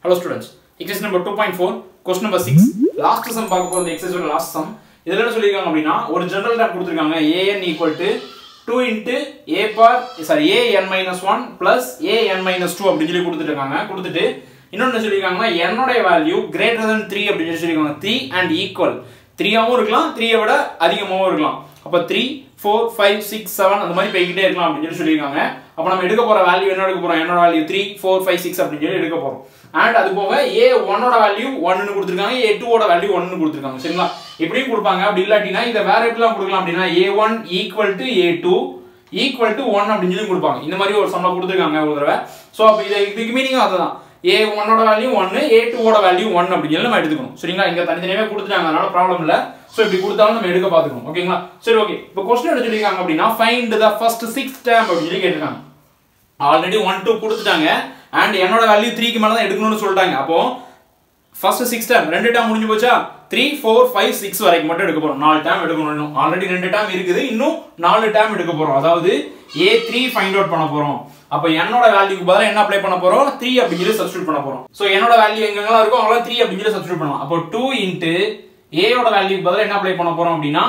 hello students exercise number two point four question number six last sum பார்க்க போகிற எக்ஸஸோட last some இதில் என்ன சொல்லியிருக்காங்க அப்படின்னா ஒரு ஜெனரல் டேப் கொடுத்துருக்காங்க a n equal to two into a bar sorry a n minus one plus a n minus two அப்படின்னு சொல்லி கொடுத்துருக்காங்க கொடுத்துட்டு இன்னொன்று சொல்லியிருக்காங்கன்னா என்னுடைய வேல்யூ கிரேட்டர் than த்ரீ அப்படின்னு சொல்லி சொல்லியிருக்காங்க த்ரீ அண்ட் ஈக்குவல் த்ரீயாகவும் இருக்கலாம் த்ரீயை விட அதிகமாகவும் இருக்கலாம் அப்போ three four five six seven அந்த மாதிரி போய்கிட்டே இருக்கலாம் அப்படின்னு சொல்லி சொல்லியிருக்காங்க அப்போ நம்ம எடுக்க போகிற வேல்யூ என்ன எடுக்க போகிறோம் என்னோட value three four five six அப்படின்னு சொல்லி எடுக்க போகிறோம் அண்ட் அது போக ஏ ஒன்னோட வேல்யூ ஒன்னு கொடுத்துருக்காங்க ஏ டூவோட வேல்யூ ஒன்னு கொடுத்துருக்காங்க சரிங்களா எப்படியும் கொடுப்பாங்க அப்படி இல்லாட்டினா இதை வேற எப்படிலாம் கொடுக்கலாம் அப்படின்னா a one equal to a two equal to one அப்படின்னு சொல்லி கொடுப்பாங்க இந்த மாதிரி ஒரு சம்பளம் கொடுத்துருக்காங்க ஒரு தடவை ஸோ அப்போ இது இதுக்கு மீனிங் அதுதான் ஏ ஒன்னோட வேல்யூ ஒன்னு ஏ டூவோட வேல்யூ ஒன் அப்படின்னு சொல்லி நம்ம எடுத்துக்கணும் சரிங்களா இங்க தனித்தனியாவே கொடுத்துட்டாங்க அதனால ப்ராப்ளம் இல்ல ஸோ இப்படி கொடுத்தாலும் நம்ம எடுக்க பார்த்துக்கணும் ஓகேங்களா சரி ஓகே இப்போ கொஸ்டின் எடுத்து சொல்லியிருக்காங்க அப்படின்னா find the first six term அப்படின்னு சொல்லி கேட்டிருக்காங்க ஆல்ரெடி ஒன் டூ கொடுத்துட்டாங்க அண்ட் என்னோட வேல்யூ த்ரீக்கு மேலே தான் எடுக்கணும்னு சொல்லிட்டாங்க அப்போ ஃபர்ஸ்ட் சிக்ஸ் டேம் ரெண்டு டேம் முடிஞ்சு போச்சா த்ரீ ஃபோர் ஃபைவ் சிக்ஸ் வரைக்கும் மட்டும் எடுக்க போறோம் நாலு டேம் எடுக்கணும் இன்னும் ஆல்ரெடி ரெண்டு டேம் இருக்குது இன்னும் நாலு டேம் எடுக்க போறோம் அதாவது ஏ த்ரீ ஃபைண்ட் அவுட் பண்ண போறோம் அப்போ என்னோட வேல்யூக்கு பதிலாக என்ன அப்ளை பண்ண போறோம் த்ரீ அப்படின்னு சொல்லி சப்ஸ்டியூட் பண்ண போறோம் ஸோ என்னோட வேல்யூ எங்கெங்கெல்லாம் இருக்கும் அவ்வளோ த்ரீ அப்படின்னு சொல்லி சப்ஸ்டியூட் பண்ணலாம் அப்போ டூ இன்ட்டு ஏயோட வேல்யூக்கு பதிலாக என்ன அப்ளை பண்ண போறோம் அப்படின்னா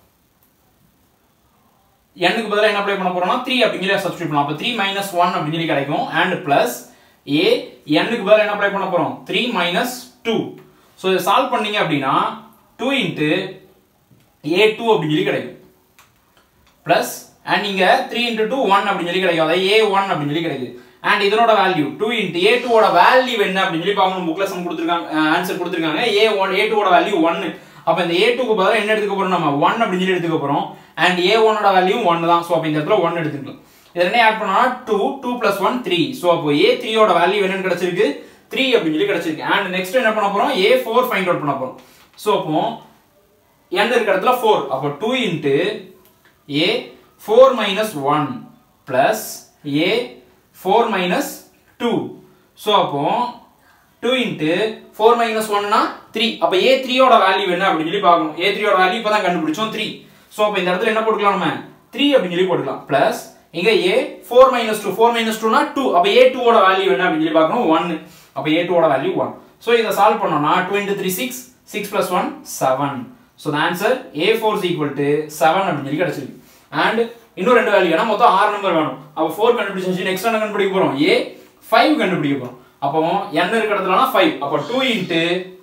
எண்ணுக்கு பதிலாக என்ன அப்ளை பண்ண போறோம்னா த்ரீ அப்படின்னு சொல்லி சப்ஸ்டியூட் பண்ணலாம் அப்போ த்ரீ மைனஸ் ஒன் அப்படின்னு சொல்லி கிடைக்கும் அண்ட் பிளஸ் ஏ எண்ணுக்கு பதிலாக என்ன அப்ளை பண்ண போறோம் த்ரீ மைனஸ் டூ ஸோ இதை சால்வ் பண்ணீங்க அப்படின்னா டூ இன்ட்டு ஏ டூ அப்படின்னு சொல்லி கிடைக்கும் பிளஸ் அண்ட் இங்க த்ரீ இன்ட்டு டூ ஒன் அப்படின்னு சொல்லி கிடைக்கும் அதாவது ஏ ஒன் அப்படின்னு சொல்லி கிடைக்குது அண்ட் இதனோட வேல்யூ டூ இன்ட்டு ஏ டூவோட வேல்யூ என்ன அப்படின்னு சொல்லி பார்க்கணும் புக்ல சம் கொடுத்துருக்காங்க ஆன்சர் கொடுத்துருக்காங்க ஏ ஒன் ஏ டூவோட வேல்யூ ஒன்னு அப்போ இந்த ஏ டூக்கு பதிலாக என்ன எடுத்துக்க போறோம் நம்ம ஒன் அப்படின்னு சொல்லி எடுத்துக்க போறோம் அண்ட் ஏ ஒன்னோட வேல்யூ ஒன் தான் ஸோ அப்போ இந்த இடத்துல ஒன் எடுத்துக்கலாம் இதில் என்ன ஆட் பண்ணா two two plus one three so அப்போ ஏ த்ரீயோட வேல்யூ என்னன்னு கிடைச்சிருக்கு த்ரீ அப்படின்னு சொல்லி கிடைச்சிருக்கு அண்ட் நெக்ஸ்ட் என்ன பண்ண போறோம் ஏ ஃபோர் ஃபைண்ட் அவுட் பண்ண போறோம் ஸோ அப்போ எந்த இருக்க இடத்துல ஃபோர் அப்போ two into a four minus one plus a four minus two so அப்போ டூ இன்ட்டு ஃபோர் மைனஸ் ஒன்னா த்ரீ அப்போ ஏ த்ரீயோட வேல்யூ என்ன அப்படின்னு சொல்லி பார்க்கணும் ஏ த்ரீயோட வேல்யூ இப்போ தான் கண்டுபிடிச்சோம் த்ரீ ஸோ அப்போ இந்த இடத்துல என்ன போட்டுக்கலாம் நம்ம த்ரீ அப்படின்னு சொல்லி போட்டுக்கலாம் ப்ளஸ் இங்க a four minus two four minus டூனா டூ அப்போ ஏ டூவோட வேல்யூ என்ன அப்படின்னு சொல்லி பார்க்கணும் ஒன் அப்போ ஏ டூவோட வேல்யூ ஒன் ஸோ இதை சால்வ் பண்ணோம்னா two into three six six plus one seven so the answer a four equal to seven அப்படின்னு சொல்லி கிடைச்சிருக்கு அண்ட் இன்னும் ரெண்டு வேல்யூ ஏன்னா மொத்தம் ஆறு நம்பர் வேணும் அப்போ ஃபோர் கண்டுபிடிச்சு நெக்ஸ்ட் என்ன கண்டுபிடிக்க போறோம் ஏ ஃபைவ் கண்டுபிடிக்க போறோம் அப்போ n இருக்க இடத்துலனா ஃபைவ் அப்போ two into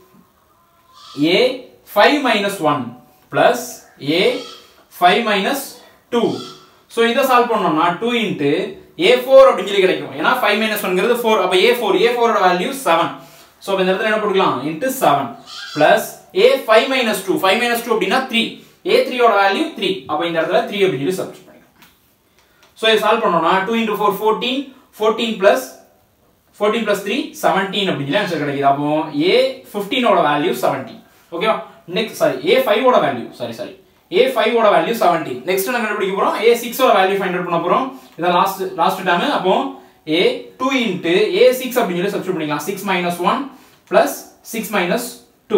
a five minus one plus a five minus two so இதை சால்வ் பண்ணோம்னா டூ இன்ட்டு ஏ ஃபோர் அப்படின்னு சொல்லி கிடைக்கும் ஏன்னா ஃபைவ் மைனஸ் ஒன்ங்கிறது ஃபோர் அப்போ ஏ ஃபோர் ஏ ஃபோரோட வேல்யூ செவன் ஸோ இந்த இடத்துல என்ன போட்டுக்கலாம் into seven plus a five minus two five minus two அப்படின்னா த்ரீ ஏ த்ரீயோட வேல்யூ த்ரீ அப்போ இந்த இடத்துல த்ரீ அப்படின்னு சொல்லி சப்ஸ்ட் பண்ணிக்கலாம் ஸோ இதை சால்வ் பண்ணோம்னா two into four fourteen fourteen plus fourteen plus three seventeen அப்படின்னு சொல்லி ஆன்சர் கிடைக்குது அப்போ ஏ ஃபிஃப்டீனோட வேல்யூ செவன்டீன் ஓகேவா நெக்ஸ்ட் சாரி ஏ ஃபைவோட வேல்யூ சாரி சாரி ஏ ஃபைவோட வேல்யூ செவன்டீன் நெக்ஸ்ட் என்ன கண்டுபிடிக்க போறோம் ஏ சிக்ஸோட வேல்யூ ஃபைண்ட் அவுட் பண்ண போறோம் இதான் லாஸ்ட் லாஸ்ட் டைம் அப்போ a two into a six அப்படின்னு சொல்லி சப்ஸ்டியூட் பண்ணிக்கலாம் six minus one plus six minus two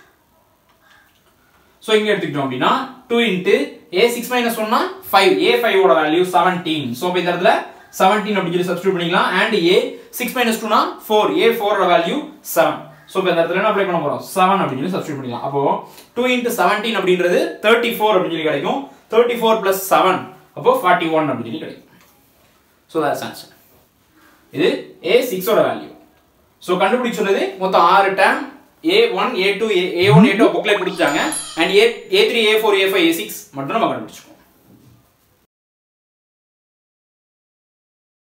so இங்க எடுத்துக்கிட்டோம் அப்படின்னா two into a six minus ஒன்னா ஃபைவ் ஏ ஃபைவோட வேல்யூ செவன்டீன் ஸோ இப்போ இந்த இடத்துல செவன்டீன் அப்படின்னு சொல்லி சப்ஸ்டியூட் பண்ணிக்கலாம் அண்ட் ஏ சிக்ஸ் மைனஸ் டூனா ஃபோர் ஏ ஃபோரோட வேல்யூ செவன் ஸோ இப்போ இந்த இடத்துல என்ன அப்ளை பண்ண போறோம் செவன் அப்படின்னு சொல்லி சப்ஸ்டியூட் பண்ணிக்கலாம் அப்போ டூ இன்ட்டு செவன்டீன் அப்படின்றது தேர்ட்டி ஃபோர் அப்படின்னு சொல்லி கிடைக்கும் தேர்ட்டி ஃபோர் பிளஸ் செவன் அப்போ ஃபார்ட்டி ஒன் அப்படின்னு சொல்லி கிடைக்கும் ஸோ தட்ஸ் ஆன்சர் இது ஏ சிக்ஸோட வேல்யூ ஸோ கண்டுபிடிச்சுள்ளது மொத்தம் ஆறு term a one a two a one a two புக்ல கொடுத்துட்டாங்க and a a three a four a five a six மட்டும் நம்ம கண்டுபிடிச்சோம்